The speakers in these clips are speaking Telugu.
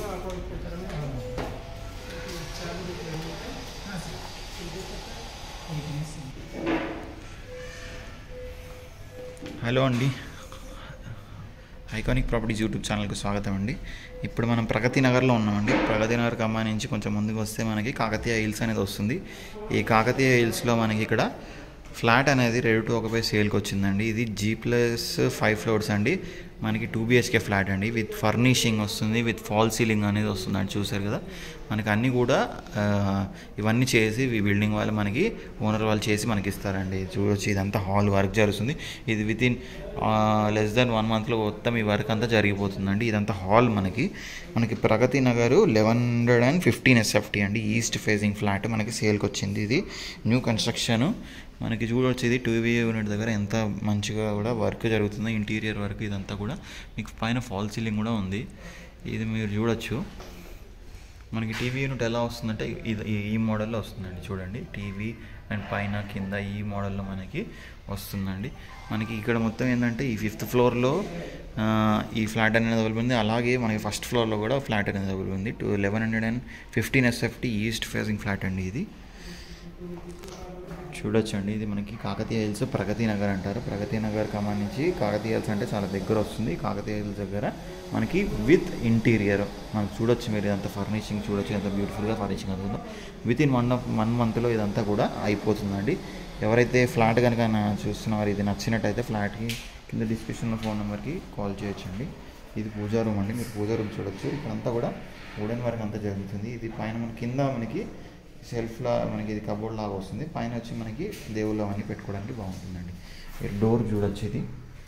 హలో అండి ఐకానిక్ ప్రాపర్టీస్ యూట్యూబ్ ఛానల్కి స్వాగతం అండి ఇప్పుడు మనం ప్రగతి నగర్లో ఉన్నామండి ప్రగతి నగర్ కమ్మా నుంచి కొంచెం ముందుకు వస్తే మనకి కాకతీయ హిల్స్ అనేది వస్తుంది ఈ కాకతీయ హిల్స్లో మనకి ఇక్కడ ఫ్లాట్ అనేది రెడీ టు ఒకపై సేల్కి వచ్చిందండి ఇది జీ ప్లస్ ఫైవ్ ఫ్లోర్స్ అండి మనకి టూ బిహెచ్కే ఫ్లాట్ అండి విత్ ఫర్నిషింగ్ వస్తుంది విత్ ఫాల్ సీలింగ్ అనేది వస్తుంది అండి చూసారు కదా మనకి అన్నీ కూడా ఆ, ఇవన్నీ చేసి ఈ బిల్డింగ్ వాళ్ళు మనకి ఓనర్ వాళ్ళు చేసి మనకి ఇస్తారండి చూడొచ్చు ఇదంతా హాల్ వర్క్ జరుగుతుంది ఇది within less than one మంత్లో మొత్తం ఈ వర్క్ అంతా జరిగిపోతుందండి ఇదంతా హాల్ మనకి మనకి Pragati Nagar eleven hundred and fifteen SFT అండి ఈస్ట్ ఫేసింగ్ ఫ్లాట్ మనకి సేల్కి వచ్చింది ఇది న్యూ కన్స్ట్రక్షన్ మనకి చూడవచ్చు ఇది టూ యూనిట్ దగ్గర ఎంత మంచిగా కూడా వర్క్ జరుగుతుందో ఇంటీరియర్ వర్క్ ఇదంతా కూడా మీకు పైన ఫాల్ సీలింగ్ కూడా ఉంది ఇది మీరు చూడొచ్చు మనకి టీవీ యూనిట్ ఎలా వస్తుందంటే ఇది ఈ- ఈ మోడల్లో వస్తుందండి చూడండి టీవీ అండ్ పైన కింద ఈ మోడల్లో మనకి వస్తుందండి మనకి ఇక్కడ మొత్తం ఏంటంటే ఈ ఫిఫ్త్ ఫ్లోర్లో ఆ, ఈ ఫ్లాట్ అనేది అవైలబుల్ ఉంది అలాగే మనకి ఫస్ట్ ఫ్లోర్లో కూడా ఫ్లాట్ అనేది అవైలబుల్ ఉంది two eleven hundred and fifteen SFT east facing flat అండి ఇది చూడొచ్చండి ఇది మనకి కాకతీయ హిల్స్ ప్రగతి నగర్ అంటారు ప్రగతి నగర్ కమాన్ నుంచి కాకతీయ హిల్స్ అంటే చాలా దగ్గర వస్తుంది కాకతీయ హిల్స్ దగ్గర మనకి విత్ ఇంటీరియర్ మనకు చూడొచ్చు మీరు ఇదంతా ఫర్నిషింగ్ చూడొచ్చు ఎంత బ్యూటిఫుల్గా ఫర్నిషింగ్ అవుతుందో within one of one మంత్లో ఇదంతా కూడా అయిపోతుందండి ఎవరైతే ఫ్లాట్ కనుక నా- చూస్తున్నారో ఇది నచ్చినట్టయితే ఫ్లాట్కి కింద డిస్క్రిప్షన్లో ఫోన్ నెంబర్కి కాల్ చేయొచ్చండి ఇది పూజా రూమ్ అండి మీరు పూజా రూమ్ చూడొచ్చు ఇక్కడంతా కూడా వుడెన్ వర్క్ అంతా జరుగుతుంది ఇది పైన మన కింద మనకి సెల్ఫ్లా మనకి ఇది కబోర్డ్ లాగా వస్తుంది పైన వచ్చి మనకి దేవుళ్ళు అవన్నీ పెట్టుకోవడానికి బాగుంటుందండి మీరు డోర్ చూడొచ్చు ఇది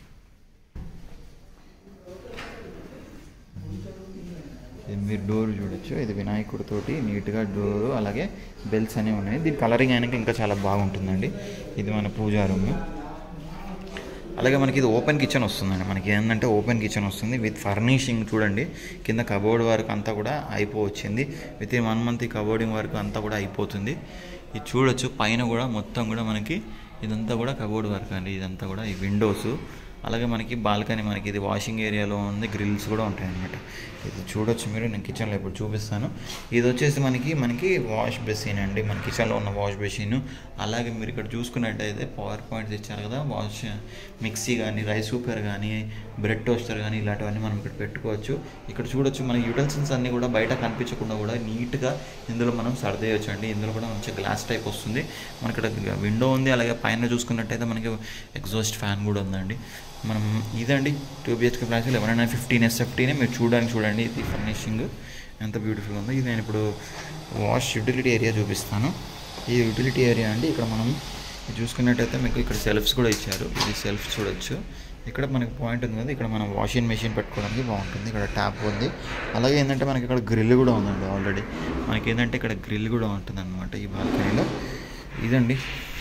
ఇది మీరు డోర్ చూడొచ్చు ఇది వినాయకుడితోటి నీట్గా డోరు అలాగే బెల్స్ అనేవి ఉన్నాయి దీని కలరింగ్ అయినాక ఇంకా చాలా బాగుంటుందండి ఇది మన పూజా రూమ్ అలాగే మనకి ఇది ఓపెన్ కిచెన్ వస్తుందండి మనకి ఏంటంటే ఓపెన్ కిచెన్ వస్తుంది విత్ ఫర్నిషింగ్ చూడండి కింద కబోర్డ్ వర్క్ అంతా కూడా అయిపోవచ్చింది విత్ ఇన్ వన్ మంత్ ఈ కబోర్డింగ్ వర్క్ అంతా కూడా అయిపోతుంది ఇది చూడొచ్చు పైన కూడా మొత్తం కూడా మనకి ఇదంతా కూడా కబోర్డ్ వర్క్ అండి ఇదంతా కూడా ఈ విండోస్ అలాగే మనకి బాల్కనీ మనకి ఇది వాషింగ్ ఏరియాలో ఉంది గ్రిల్స్ కూడా ఉంటాయి అన్నమాట ఇది చూడొచ్చు మీరు నేను కిచెన్లో ఇప్పుడు చూపిస్తాను ఇది వచ్చేసి మనకి మనకి వాష్ బెసిన్ అండి మన కిచెన్లో ఉన్న వాష్ బెసిన్ అలాగే మీరు ఇక్కడ చూసుకున్నట్టయితే పవర్ పాయింట్స్ ఇచ్చారు కదా వాష్ మిక్సీ కానీ రైస్ కుక్కర్ కానీ బ్రెడ్ టోస్టర్ కానీ ఇలాంటివన్నీ మనం ఇక్కడ పెట్టుకోవచ్చు ఇక్కడ చూడొచ్చు మన యూటెన్సిల్స్ అన్నీ కూడా బయట కనిపించకుండా కూడా నీట్గా ఇందులో మనం సర్దేయచ్చు అండి ఇందులో కూడా మంచి గ్లాస్ టైప్ వస్తుంది మనకి ఇక్కడ విండో ఉంది అలాగే పైన చూసుకున్నట్టయితే మనకి ఎగ్జాస్ట్ ఫ్యాన్ కూడా ఉందండి మనం ఇదండి two BHK flats eleven hundred fifteen ఎస్ఎఫ్టీనే మీరు చూడడానికి చూడండి ఇది ఫర్నిషింగ్ ఎంత బ్యూటిఫుల్ ఉందో ఇది నేను ఇప్పుడు వాష్ యూటిలిటీ ఏరియా చూపిస్తాను ఈ యూటిలిటీ ఏరియా అండి ఇక్కడ మనం ఇది చూసుకున్నట్టయితే మీకు ఇక్కడ సెల్ఫ్స్ కూడా ఇచ్చారు ఇది సెల్ఫ్ చూడొచ్చు ఇక్కడ మనకి పాయింట్ ఉంది కదా ఇక్కడ మనం వాషింగ్ మెషిన్ పెట్టుకోవడానికి బాగుంటుంది ఇక్కడ ట్యాప్ ఉంది అలాగే ఏంటంటే మనకి ఇక్కడ గ్రిల్ కూడా ఉందండి ఆల్రెడీ మనకి ఏంటంటే ఇక్కడ గ్రిల్ కూడా ఉంటుంది అనమాట ఈ బాల్కనీలో ఇదండి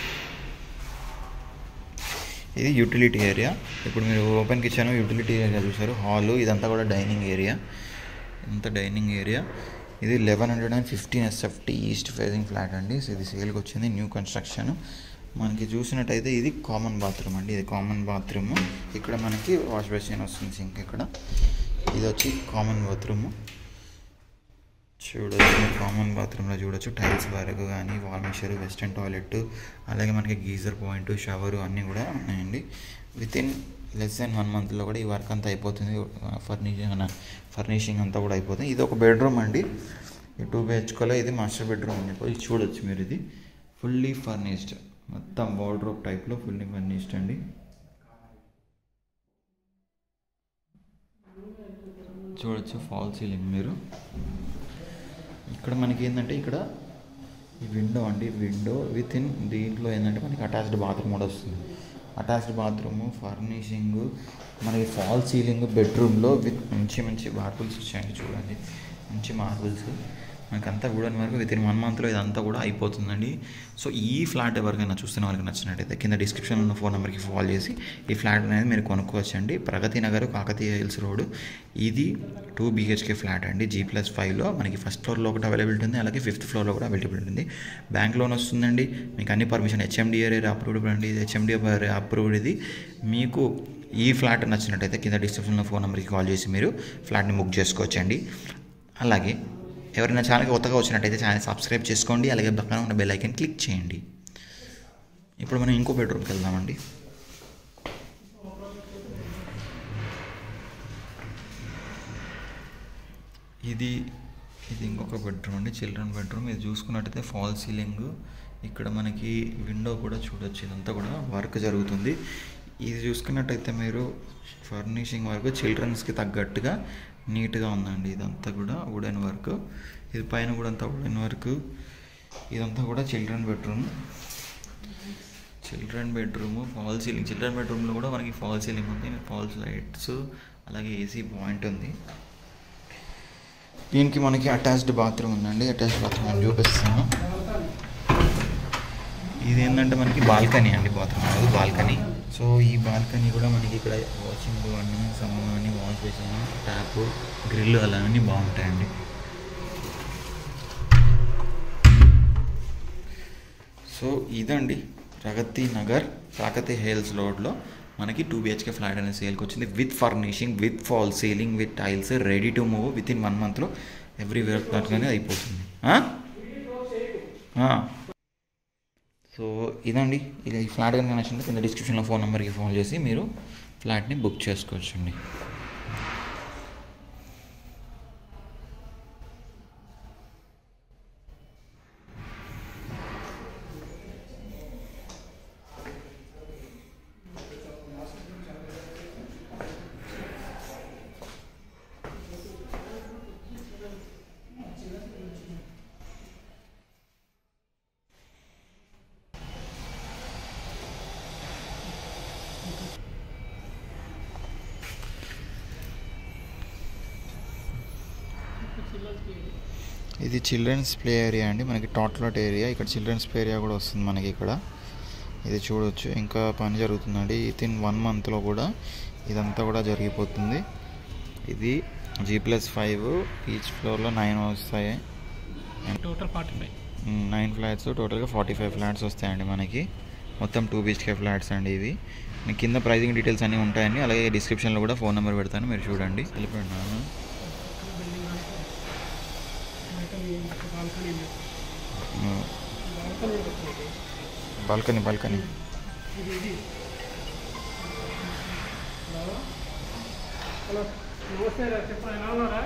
ఇది యూటిలిటీ ఏరియా ఇప్పుడు మీరు ఓపెన్ కిచెన్ యూటిలిటీ ఏరియా చూసారు హాల్ ఇదంతా కూడా డైనింగ్ ఏరియా ఇంత డైనింగ్ ఏరియా ఇది eleven hundred and fifteen SFT east facing flat అండి సో ఇది సేల్కి వచ్చింది న్యూ కన్స్ట్రక్షన్ మనకి చూసినట్టయితే ఇది కామన్ బాత్రూమ్ అండి ఇది కామన్ బాత్రూమ్ ఇక్కడ మనకి వాష్ బేసిన్ వస్తుంది సింక్ ఇక్కడ ఇది వచ్చి కామన్ బాత్రూమ్ చూడొచ్చు మీరు కామన్ బాత్రూంలో చూడొచ్చు టైల్స్ వర్క్ కానీ వాల్ మిక్చర్ వెస్ట్రన్ టాయిలెట్ అలాగే మనకి గీజర్ పాయింట్ షవర్ అన్నీ కూడా ఉన్నాయండి within less than one మంత్లో కూడా ఈ వర్క్ అంతా అయిపోతుంది ఫర్నిషింగ్ ఫర్నిషింగ్ అంతా కూడా అయిపోతుంది ఇది ఒక బెడ్రూమ్ అండి ఈ టూ బిహెచ్కోలో ఇది మాస్టర్ బెడ్రూమ్ అండి ఇది చూడొచ్చు మీరు ఇది ఫుల్లీ ఫర్నిష్డ్ మొత్తం వార్డ్రోబ్ టైప్లో ఫుల్లీ ఫర్నిష్డ్ అండి చూడొచ్చు ఫాల్ సీలింగ్ మీరు ఇక్కడ మనకి ఏంటంటే ఇక్కడ ఈ విండో అండి విండో విత్ ఇన్ దీంట్లో ఏంటంటే మనకి అటాచ్డ్ బాత్రూమ్ కూడా వస్తుంది అటాచ్డ్ బాత్రూమ్ ఫర్నిషింగ్ మనకి ఫాల్ సీలింగ్ బెడ్రూమ్లో విత్ మంచి మంచి మార్బుల్స్ వచ్చాయండి చూడండి మంచి మార్బుల్స్ మనకి అంతా వుడెన్ వరకు విత్ ఇన్ వన్ మంత్లో ఇదంతా కూడా అయిపోతుందండి సో ఈ ఫ్లాట్ ఎవరికైనా చూస్తున్న వాళ్ళకి నచ్చినట్టయితే కింద డిస్క్రిప్షన్లో ఉన్న ఫోన్ నెంబర్కి కాల్ చేసి ఈ ఫ్లాట్ అనేది మీరు కొనుక్కోవచ్చండి ప్రగతి నగర్ కాకతీయ హిల్స్ రోడ్ ఇది టూ బీహెచ్కే ఫ్లాట్ అండి జీ ప్లస్ ఫైవ్లో మనకి ఫస్ట్ ఫ్లోర్లో ఒకటి అవైలబిలిటీ ఉంది అలాగే ఫిఫ్త్ ఫ్లోర్లో కూడా అవైలబిలిటీ ఉంది బ్యాంక్ లోన్ వస్తుందండి మీకు అన్ని పర్మిషన్ హెచ్ఎండిఆర్ అప్రూవ్డ్ అండి హెచ్ఎండిఆర్ అప్రూవ్డ్ ఇది మీకు ఈ ఫ్లాట్ నచ్చినట్టయితే కింద డిస్క్రిప్షన్లో ఫోన్ నెంబర్కి కాల్ చేసి మీరు ఫ్లాట్ని బుక్ చేసుకోవచ్చండి అలాగే ఎవరైనా ఛానల్కి కొత్తగా వచ్చినట్టయితే ఛానల్ సబ్స్క్రైబ్ చేసుకోండి అలాగే పక్కన ఉన్న బెల్ ఐకన్ క్లిక్ చేయండి ఇప్పుడు మనం ఇంకో బెడ్రూమ్కి వెళ్దామండి ఇది ఇది ఇంకొక బెడ్రూమ్ అండి చిల్డ్రన్ బెడ్రూమ్ ఇది చూసుకున్నట్టయితే ఫాల్ సీలింగ్ ఇక్కడ మనకి విండో కూడా చూడొచ్చు ఇదంతా కూడా వర్క్ జరుగుతుంది ఇది చూసుకున్నట్టయితే మీరు ఫర్నిషింగ్ వర్క్ చిల్డ్రన్స్కి తగ్గట్టుగా నీట్గా ఉందండి ఇదంతా కూడా వుడెన్ వర్క్ ఇది పైన కూడా అంతా వుడెన్ వర్క్ ఇదంతా కూడా children bedroom children bedroom fall ceiling children బెడ్రూమ్లో కూడా మనకి ఫాల్ సీలింగ్ ఉంది ఫాల్స్ లైట్స్ అలాగే ఏసీ పాయింట్ ఉంది దీనికి మనకి అటాచ్డ్ బాత్రూమ్ ఉందండి అటాచ్డ్ బాత్రూమ్ అని చూపిస్తాను ఇది ఏంటంటే మనకి బాల్కనీ అండి బాత్రూమ్ అది బాల్కనీ సో ఈ బాల్కనీ కూడా మనకి ఇక్కడ వాషింగ్ అన్నీ సమ్మన్ అన్ని వాష్ బేసిన్ ట్యాప్ గ్రిల్ అలా అన్నీ బాగుంటాయండి సో ఇదండి ప్రగతి నగర్ ప్రాగతి హేల్స్ రోడ్లో మనకి టూ బిహెచ్కే ఫ్లాట్ అనేది సేల్కి వచ్చింది with furnishing with fall ceiling with tiles ready to move within one మంత్లో ఎవ్రీ వర్క్ దాంట్లోనే అయిపోతుంది ఆ? ఆ. సో ఇదండి ఇది ఈ ఫ్లాట్ కనుక నచ్చింది కింద డిస్క్రిప్షన్లో ఫోన్ నెంబర్కి ఫోన్ చేసి మీరు ఫ్లాట్ని బుక్ చేసుకోవచ్చండి ఇది చిల్డ్రన్స్ ప్లే ఏరియా అండి మనకి టాట్లాట్ ఏరియా ఇక్కడ చిల్డ్రన్స్ ప్లే ఏరియా కూడా వస్తుంది మనకి ఇక్కడ ఇది చూడొచ్చు ఇంకా పని జరుగుతుందండి విత్ ఇన్ వన్ మంత్లో కూడా ఇదంతా కూడా జరిగిపోతుంది ఇది జీ ప్లస్ ఫైవ్ ఈచ్ ఫ్లోర్లో నైన్ వస్తాయి total forty five nine flats టోటల్గా ఫార్టీ ఫైవ్ ఫ్లాట్స్ వస్తాయండి మనకి మొత్తం టూ బీహెచ్కే ఫ్లాట్స్ అండి ఇవి మీకు కింద ప్రైజింగ్ డీటెయిల్స్ అన్నీ ఉంటాయండి అలాగే డిస్క్రిప్షన్లో కూడా ఫోన్ నెంబర్ పెడతాను మీరు చూడండి వెళ్ళిపోయినా building balcony balcony balcony balcony ఇది ఇది హలో హలో నమస్తే రా చెప్పండి ఎలా ఉన్నారా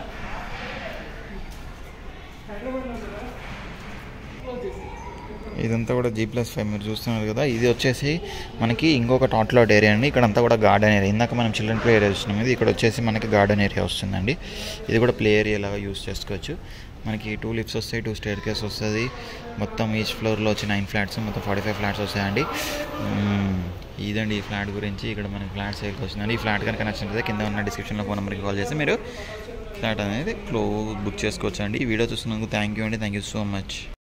హైదరాబాద్లో ఉన్నారా క్లోజ్ చేసి ఇదంతా కూడా జీ ప్లస్ ఫైవ్ మీరు చూస్తున్నారు కదా ఇది వచ్చేసి మనకి ఇంకొక టాట్లాట్ ఏరియా అండి ఇక్కడ అంతా కూడా గార్డెన్ ఏరియా ఇందాక మనం చిల్డ్రన్ ప్లే ఏరియా చూసినాం ఇది ఇక్కడ వచ్చేసి మనకి గార్డెన్ ఏరియా వస్తుందండి ఇది కూడా ప్లే ఏరియా లాగా యూస్ చేసుకోవచ్చు మనకి టూ లిఫ్ట్స్ వస్తాయి టూ స్టేర్ కేస్ వస్తుంది మొత్తం ఈచ్ ఫ్లోర్లో వచ్చి నైన్ ఫ్లాట్స్ మొత్తం ఫార్టీ ఫైవ్ ఫ్లాట్స్ వస్తాయండి మ్మ్. ఇదండి ఈ ఫ్లాట్ గురించి ఇక్కడ మనకి ఫ్లాట్ సేల్కి వస్తుందండి ఈ ఫ్లాట్ కనుక నచ్చినట్లయితే కింద ఉన్న డిస్క్రిప్షన్లో ఫోన్ నెంబర్కి కాల్ చేసి మీరు ఫ్లాట్ అనేది క్లో బుక్ చేసుకోవచ్చు అండి ఈ వీడియో చూస్తున్నందుకు థ్యాంక్ యూ అండి థ్యాంక్ యూ సో మచ్